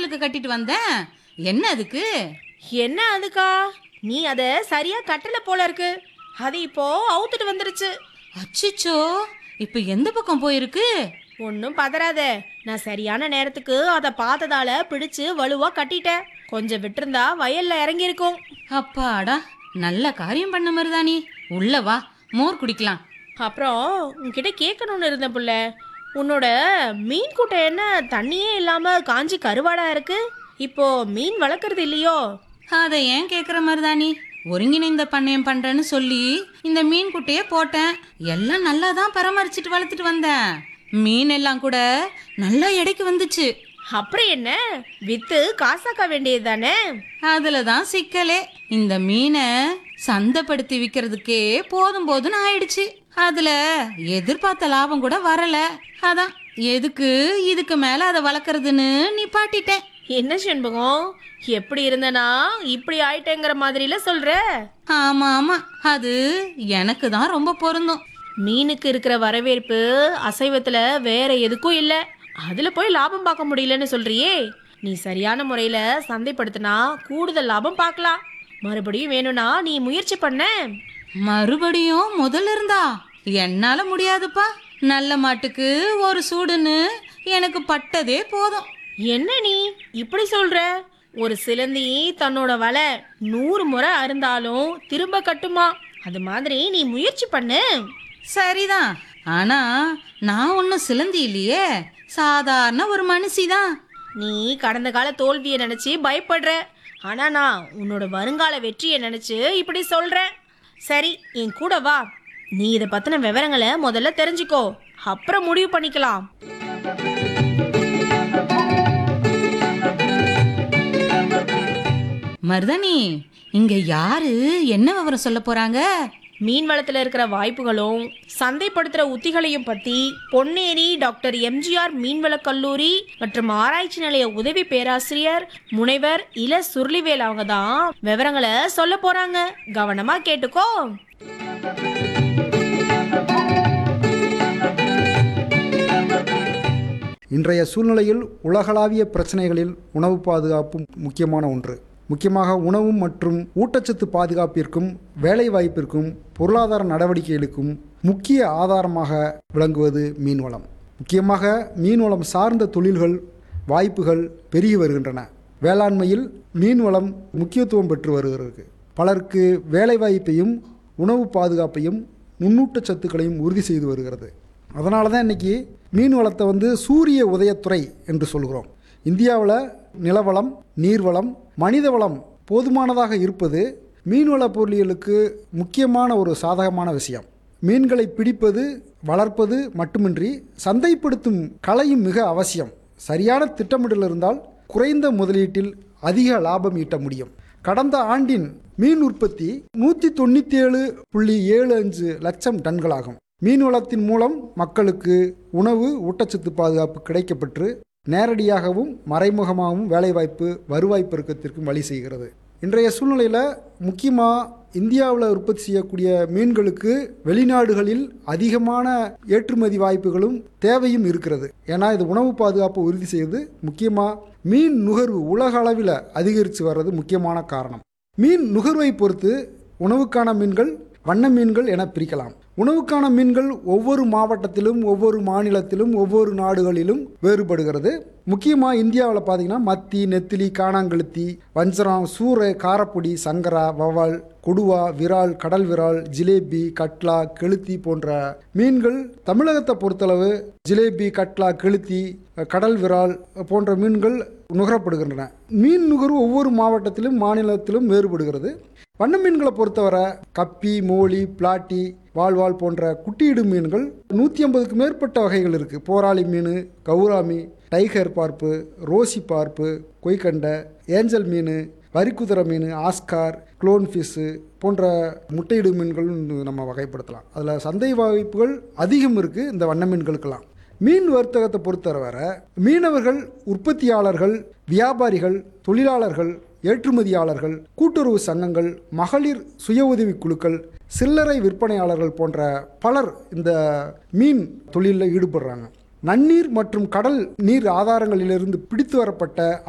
வாசலுக்கு கட்டிட்டு வந்தேன் என்ன அதுக்கு என்ன அதுக்கா நீ அத சரியா கட்டல போல இருக்கு அது இப்போ அவுத்துட்டு வந்துருச்சு அச்சிச்சோ இப்ப எந்த பக்கம் போயிருக்கு ஒன்றும் பதறாத நான் சரியான நேரத்துக்கு அதை பார்த்ததால பிடிச்சு வலுவா கட்டிட்டேன் கொஞ்சம் விட்டிருந்தா வயல்ல இறங்கி இருக்கும் அப்பாடா நல்ல காரியம் பண்ண மருதாணி உள்ள வா மோர் குடிக்கலாம் அப்புறம் உன்கிட்ட கேட்கணும்னு இருந்தேன் புள்ள உன்னோட மீன் கூட்டம் என்ன தண்ணியே இல்லாம காஞ்சி கருவாடா இருக்கு இப்போ மீன் வளர்க்கறது இல்லையோ அதை ஏன் கேக்குற மருதாணி ஒருங்கிணைந்த பண்ணையம் பண்றேன்னு சொல்லி இந்த மீன் குட்டையே போட்டேன் எல்லாம் நல்லா தான் பராமரிச்சுட்டு வளர்த்துட்டு வந்தேன் மீன் எல்லாம் கூட நல்லா எடைக்கு வந்துச்சு அப்புறம் என்ன வித்து காசாக்க வேண்டியது தானே அதுல தான் சிக்கலே இந்த மீனை சந்தைப்படுத்தி விற்கிறதுக்கே போதும் போதும்னு ஆயிடுச்சு அதுல எதிர்பார்த்த லாபம் கூட வரல அதான் எதுக்கு இதுக்கு மேல அதை வளர்க்கறதுன்னு நிப்பாட்டிட்டேன் என்ன செண்பகம் எப்படி இருந்தனா இப்படி ஆயிட்டேங்கிற மாதிரில சொல்ற ஆமா ஆமா அது எனக்கு தான் ரொம்ப பொருந்தும் மீனுக்கு இருக்கிற வரவேற்பு அசைவத்துல வேற எதுக்கும் இல்ல அதுல போய் லாபம் பார்க்க முடியலன்னு சொல்றியே நீ சரியான முறையில சந்தைப்படுத்தினா கூடுதல் லாபம் பார்க்கலாம் மறுபடியும் வேணும்னா நீ முயற்சி பண்ண மறுபடியும் முதல்ல இருந்தா என்னால முடியாதுப்பா நல்ல மாட்டுக்கு ஒரு சூடுன்னு எனக்கு பட்டதே போதும் என்ன நீ இப்படி சொல்ற ஒரு சிலந்தி தன்னோட வலை நூறு முறை அருந்தாலும் திரும்ப கட்டுமா அது மாதிரி நீ முயற்சி பண்ணு சரிதான் ஆனா நான் ஒன்றும் சிலந்தி இல்லையே சாதாரண ஒரு மனுஷி தான் நீ கடந்த கால தோல்வியை நினைச்சு பயப்படுற ஆனா நான் உன்னோட வருங்கால வெற்றியை நினைச்சு இப்படி சொல்றேன் சரி என் கூட வா நீ இதை பத்தின விவரங்களை முதல்ல தெரிஞ்சுக்கோ அப்புறம் முடிவு பண்ணிக்கலாம் மருதனி இங்க யாரு என்ன விவரம் சொல்ல போறாங்க மீன் வளத்துல இருக்கிற வாய்ப்புகளும் சந்தைப்படுத்துற உத்திகளையும் பத்தி பொன்னேரி டாக்டர் எம்ஜிஆர் மீன்வளக் கல்லூரி மற்றும் ஆராய்ச்சி நிலைய உதவி பேராசிரியர் முனைவர் இல சுருளிவேல் அவங்க தான் விவரங்களை சொல்ல போறாங்க கவனமா கேட்டுக்கோ இன்றைய சூழ்நிலையில் உலகளாவிய பிரச்சனைகளில் உணவு பாதுகாப்பு முக்கியமான ஒன்று முக்கியமாக உணவு மற்றும் ஊட்டச்சத்து பாதுகாப்பிற்கும் வேலைவாய்ப்பிற்கும் பொருளாதார நடவடிக்கைகளுக்கும் முக்கிய ஆதாரமாக விளங்குவது மீன்வளம் முக்கியமாக மீன்வளம் சார்ந்த தொழில்கள் வாய்ப்புகள் பெருகி வருகின்றன வேளாண்மையில் மீன்வளம் முக்கியத்துவம் பெற்று வருகிறது பலருக்கு வேலைவாய்ப்பையும் உணவு பாதுகாப்பையும் நுண்ணூட்டச்சத்துக்களையும் உறுதி செய்து வருகிறது அதனால தான் இன்றைக்கி மீன் வளத்தை வந்து சூரிய உதயத்துறை என்று சொல்கிறோம் இந்தியாவில் நிலவளம் நீர்வளம் மனித வளம் போதுமானதாக இருப்பது மீன்வள பொருளியலுக்கு முக்கியமான ஒரு சாதகமான விஷயம் மீன்களை பிடிப்பது வளர்ப்பது மட்டுமின்றி சந்தைப்படுத்தும் கலையும் மிக அவசியம் சரியான திட்டமிடல் இருந்தால் குறைந்த முதலீட்டில் அதிக லாபம் ஈட்ட முடியும் கடந்த ஆண்டின் மீன் உற்பத்தி நூற்றி தொண்ணூற்றி ஏழு புள்ளி ஏழு அஞ்சு லட்சம் டன்களாகும் மீன் வளத்தின் மூலம் மக்களுக்கு உணவு ஊட்டச்சத்து பாதுகாப்பு கிடைக்கப்பெற்று நேரடியாகவும் மறைமுகமாகவும் வேலைவாய்ப்பு வருவாய் பெருக்கத்திற்கும் வழி செய்கிறது இன்றைய சூழ்நிலையில் முக்கியமாக இந்தியாவில் உற்பத்தி செய்யக்கூடிய மீன்களுக்கு வெளிநாடுகளில் அதிகமான ஏற்றுமதி வாய்ப்புகளும் தேவையும் இருக்கிறது ஏன்னா இது உணவு பாதுகாப்பை உறுதி செய்வது முக்கியமாக மீன் நுகர்வு உலக அளவில் அதிகரித்து வர்றது முக்கியமான காரணம் மீன் நுகர்வை பொறுத்து உணவுக்கான மீன்கள் வண்ண மீன்கள் என பிரிக்கலாம் உணவுக்கான மீன்கள் ஒவ்வொரு மாவட்டத்திலும் ஒவ்வொரு மாநிலத்திலும் ஒவ்வொரு நாடுகளிலும் வேறுபடுகிறது முக்கியமாக இந்தியாவில் பார்த்தீங்கன்னா மத்தி நெத்திலி காணாங்கழுத்தி வஞ்சரம் சூறை காரப்பொடி சங்கரா வவால் கொடுவா விரால் கடல் விரால் ஜிலேபி கட்லா கெளுத்தி போன்ற மீன்கள் தமிழகத்தை பொறுத்தளவு ஜிலேபி கட்லா கெளுத்தி கடல் விரால் போன்ற மீன்கள் நுகரப்படுகின்றன மீன் நுகர்வு ஒவ்வொரு மாவட்டத்திலும் மாநிலத்திலும் வேறுபடுகிறது வண்ண மீன்களை பொறுத்தவரை கப்பி மோலி பிளாட்டி வால்வால் போன்ற குட்டியிடும் மீன்கள் நூற்றி ஐம்பதுக்கு மேற்பட்ட வகைகள் இருக்குது போராளி மீன் gourami tiger barb rosy barb கொய்கண்டை ஏஞ்சல் மீன் வரிக்குதிரை மீன் ஆஸ்கார் க்ளோன் ஃபிஷ்ஷு போன்ற முட்டையிடும் மீன்கள் நம்ம வகைப்படுத்தலாம் அதில் சந்தை வாய்ப்புகள் அதிகம் இருக்குது இந்த வண்ண மீன்களுக்கெல்லாம் மீன் வர்த்தகத்தை பொறுத்தவரை மீனவர்கள் உற்பத்தியாளர்கள் வியாபாரிகள் தொழிலாளர்கள் ஏற்றுமதியாளர்கள் கூட்டுறவு சங்கங்கள் மகளிர் சுய உதவி குழுக்கள் சில்லறை விற்பனையாளர்கள் போன்ற பலர் இந்த மீன் தொழிலில் ஈடுபடுறாங்க நன்னீர் மற்றும் கடல் நீர் ஆதாரங்களிலிருந்து பிடித்து வரப்பட்ட